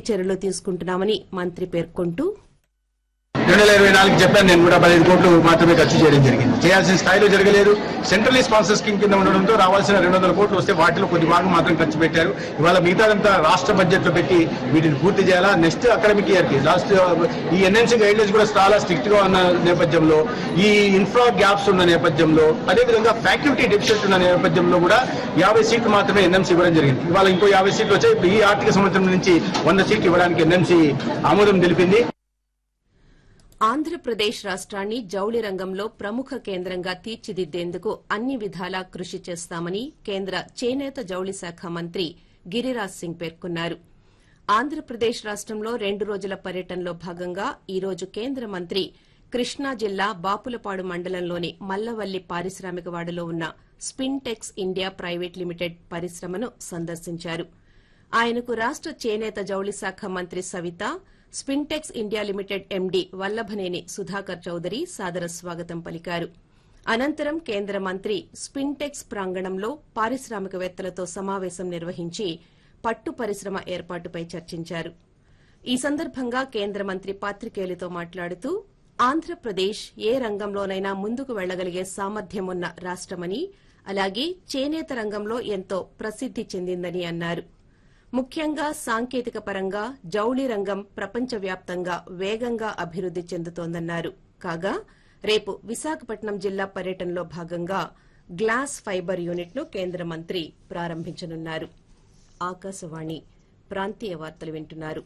చర్యలు తీసుకుంటున్నామని మంత్రి పేర్కొంటూ రెండు వేల ఇరవై నాలుగు చెప్పాను నేను కూడా పదిహేను కోట్లు మాత్రమే ఖర్చు చేయడం జరిగింది చేయాల్సిన స్థాయిలో జరగలేదు సెంట్రల్ స్పాన్సర్ స్కీమ్ కింద ఉండడంతో రావాల్సిన రెండు వందల కోట్లు వస్తే వాటిలో కొద్ది భాగం మాత్రం ఖర్చు పెట్టారు ఇవాళ మిగతాదంతా రాష్ట్ర బడ్జెట్ లో పెట్టి వీటిని పూర్తి చేయాలా నెక్స్ట్ అకాడమిక్ ఇయర్ కి లాస్ట్ ఈ ఎన్ఎన్సీ గైడ్లైన్స్ కూడా చాలా స్ట్రిక్ట్ గా ఉన్న నేపథ్యంలో ఈ ఇన్ఫ్రా గ్యాప్స్ ఉన్న నేపథ్యంలో అదేవిధంగా ఫ్యాకల్టీ డెఫిసిట్ ఉన్న నేపథ్యంలో కూడా యాభై సీట్లు మాత్రమే ఎన్ఎంసీ ఇవ్వడం జరిగింది ఇవాళ ఇంకో యాభై సీట్లు వచ్చాయి ఇప్పుడు ఈ ఆర్థిక సంవత్సరం నుంచి వంద సీట్లు ఇవ్వడానికి ఎన్ఎంసీ ఆమోదం తెలిపింది ఆంధ్రప్రదేశ్ రాష్ట్రాన్ని జౌళి రంగంలో ప్రముఖ కేంద్రంగా తీర్చిదిద్దేందుకు అన్ని విధాలా కృషి చేస్తామని కేంద్ర చేనేత జౌళి శాఖ మంత్రి గిరిరాజ్ సింగ్ పేర్కొన్నారు ఆంధ్రప్రదేశ్ రాష్టంలో రెండు రోజుల పర్యటనలో భాగంగా ఈ రోజు కేంద్ర మంత్రి కృష్ణా జిల్లా బాపులపాడు మండలంలోని మల్లవల్లి పారిశ్రామికవాడలో ఉన్న స్పిన్టెక్స్ ఇండియా ప్రైవేట్ లిమిటెడ్ పరిశ్రమను సందర్శించారు ఆయనకు రాష్ట చేనేత జౌళి శాఖ మంత్రి Savitha Spintex India Limited MD Vallabhaneni Sudhakar Chowdary సాదర స్వాగతం పలికారు అనంతరం కేంద్ర మంత్రి స్పిన్టెక్స్ ప్రాంగణంలో పారిశ్రామికవేత్తలతో సమావేశం నిర్వహించి పట్టు పరిశ్రమ ఏర్పాటుపై చర్చించారు ఈ సందర్భంగా కేంద్ర మంత్రి పాత్రికేయులతో మాట్లాడుతూ ఆంధ్రప్రదేశ్ ఏ రంగంలోనైనా ముందుకు వెళ్లగలిగే సామర్థ్యం ఉన్న రాష్టమని అలాగే చేనేత రంగంలో ఎంతో ప్రసిద్ది చెందిందని అన్నారు ముఖ్యంగా సాంకేతిక పరంగా జౌళి రంగం ప్రపంచవ్యాప్తంగా వేగంగా అభివృద్ది చెందుతోందన్నారు కాగా రేపు విశాఖపట్నం జిల్లా పర్యటనలో భాగంగా గ్లాస్ ఫైబర్ యూనిట్ ను కేంద్ర మంత్రి ప్రారంభించనున్నారు ఆకాశవాణి ప్రాంతీయ వార్తలు వింటున్నారు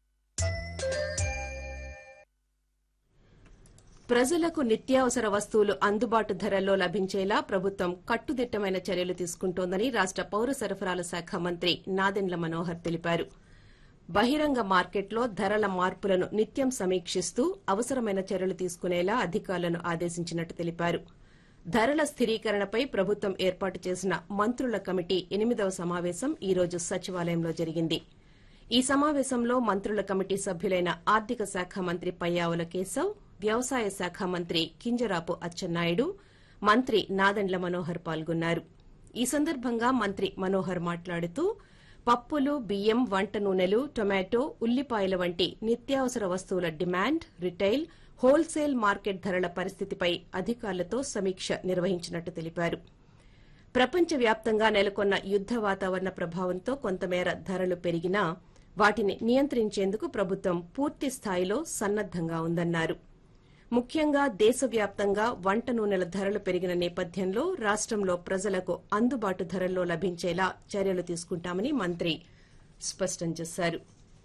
ప్రజలకు నిత్యావసర వస్తువులు అందుబాటు ధరల్లో లభించేలా ప్రభుత్వం కట్టుదిట్టమైన చర్యలు తీసుకుంటోందని రాష్ట పౌర సరఫరాల శాఖ మంత్రి నాదెండ్ల మనోహర్ తెలిపారు బహిరంగ మార్కెట్లో ధరల మార్పులను నిత్యం సమీక్షిస్తూ అవసరమైన చర్యలు తీసుకునేలా అధికారులను ఆదేశించినట్టు తెలిపారు ధరల స్థిరీకరణపై ప్రభుత్వం ఏర్పాటు చేసిన మంత్రుల కమిటీ ఎనిమిదవ సమావేశం ఈ రోజు సచివాలయంలో జరిగింది ఈ సమావేశంలో మంత్రుల కమిటీ సభ్యులైన ఆర్థిక శాఖ మంత్రి పయ్యావుల కేశవ్ వ్యవసాయ శాఖ మంత్రి కింజరాపు అచ్చెన్నాయుడు మంత్రి నాదెండ్ల మనోహర్ పాల్గొన్నారు ఈ సందర్భంగా మంత్రి మనోహర్ మాట్లాడుతూ పప్పులు బియ్యం వంట నూనెలు టొమాటో ఉల్లిపాయల వంటి నిత్యావసర వస్తువుల డిమాండ్ రిటైల్ హోల్సేల్ మార్కెట్ ధరల పరిస్థితిపై అధికారులతో సమీక్ష నిర్వహించినట్టు తెలిపారు ప్రపంచవ్యాప్తంగా నెలకొన్న యుద్ద వాతావరణ ప్రభావంతో కొంతమేర ధరలు పెరిగినా వాటిని నియంత్రించేందుకు ప్రభుత్వం పూర్తి స్థాయిలో సన్నద్దంగా ఉందన్నారు ముఖ్యంగా దేశవ్యాప్తంగా వంట నూనెల ధరలు పెరిగిన నేపథ్యంలో రాష్టంలో ప్రజలకు అందుబాటు ధరల్లో లభించేలా చర్యలు తీసుకుంటామని మంత్రి స్పష్టం చేశారు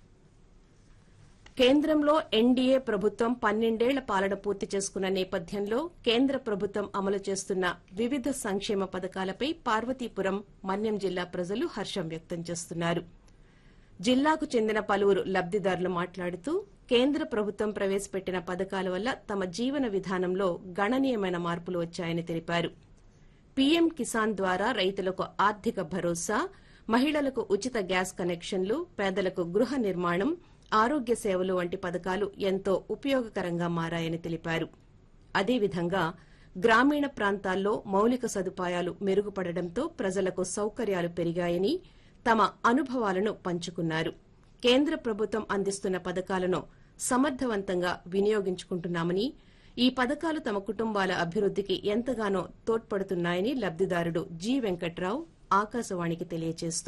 కేంద్రంలో ఎన్డీఏ ప్రభుత్వం పన్నెండేళ్ల పాలన పూర్తి చేసుకున్న నేపథ్యంలో కేంద్ర ప్రభుత్వం అమలు చేస్తున్న వివిధ సంక్షేమ పథకాలపై పార్వతీపురం మన్యం జిల్లా ప్రజలు హర్షం వ్యక్తం చేస్తున్నారు జిల్లాకు చెందిన పలువురు లబ్దిదారులు మాట్లాడుతూ కేంద్ర ప్రభుత్వం ప్రవేశపెట్టిన పథకాల వల్ల తమ జీవన విధానంలో గణనీయమైన మార్పులు వచ్చాయని తెలిపారు పీఎం కిసాన్ ద్వారా రైతులకు ఆర్థిక భరోసా మహిళలకు ఉచిత గ్యాస్ కనెక్షన్లు పేదలకు గృహ నిర్మాణం ఆరోగ్య సేవలు వంటి పథకాలు ఎంతో ఉపయోగకరంగా మారాయని తెలిపారు అదేవిధంగా గ్రామీణ ప్రాంతాల్లో మౌలిక సదుపాయాలు మెరుగుపడడంతో ప్రజలకు సౌకర్యాలు పెరిగాయని తమ అనుభవాలను పంచుకున్నారు కేంద్ర ప్రభుత్వం అందిస్తున్న పథకాలను సమర్థవంతంగా వినియోగించుకుంటున్నామని ఈ పథకాలు తమ కుటుంబాల అభివృద్దికి ఎంతగానో తోడ్పడుతున్నాయని లబ్దిదారుడు జి వెంకట్రావు ఆకాశవాణికి తెలియజేస్తూ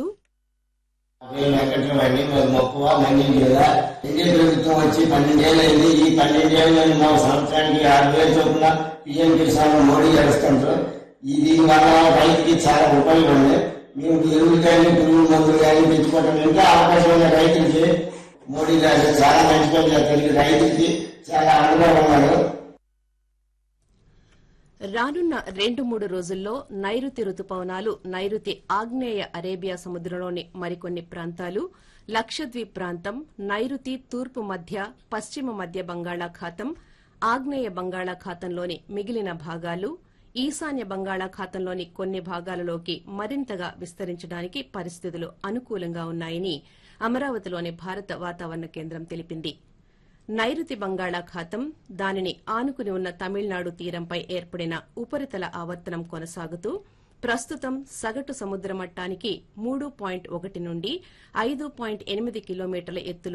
వెంకటరామని మరి మక్కువ మన్యం జిల్లా ఇండియా ప్రభుత్వం వచ్చి పన్నెండేళ్ళు అయింది ఈ పన్నెండేళ్ళు మా సంవత్సరానికి ఆరు వేలు చొప్పున పిఎం కిసాన్ మోడీ చేస్తుంటారు ఇది వల్ల రైతుకి చాలా ఉపయోగం ఉంది మేము ఎరువులు కానీ పురుగు మందులు కానీ తెచ్చుకోవడం ఇంకా అవకాశం ఉన్న రైతులకి మోడీ గారు చాలా మంచి పని చేస్తారు రైతులకి చాలా అనుభవం ఉన్నారు రానున్న రెండు మూడు రోజుల్లో నైరుతి రుతుపవనాలు నైరుతి ఆగ్నేయ అరేబియా సముద్రంలోని మరికొన్ని ప్రాంతాలు లక్షద్వీప్ ప్రాంతం నైరుతి తూర్పు మధ్య పశ్చిమ మధ్య బంగాళాఖాతం ఆగ్నేయ బంగాళాఖాతంలోని మిగిలిన భాగాలు ఈశాన్య బంగాళాఖాతంలోని కొన్ని భాగాలలోకి మరింతగా విస్తరించడానికి పరిస్థితులు అనుకూలంగా ఉన్నాయని అమరావతిలోని భారత వాతావరణ కేంద్రం తెలిపింది నైరుతి బంగాళాఖాతం దానిని ఆనుకుని ఉన్న తమిళనాడు తీరంపై ఏర్పడిన ఉపరితల ఆవర్తనం కొనసాగుతూ ప్రస్తుతం సగటు సముద్ర మట్టానికి మూడు పాయింట్ ఒకటి నుండి ఐదు పాయింట్ ఎనిమిది కిలోమీటర్ల ఎత్తులో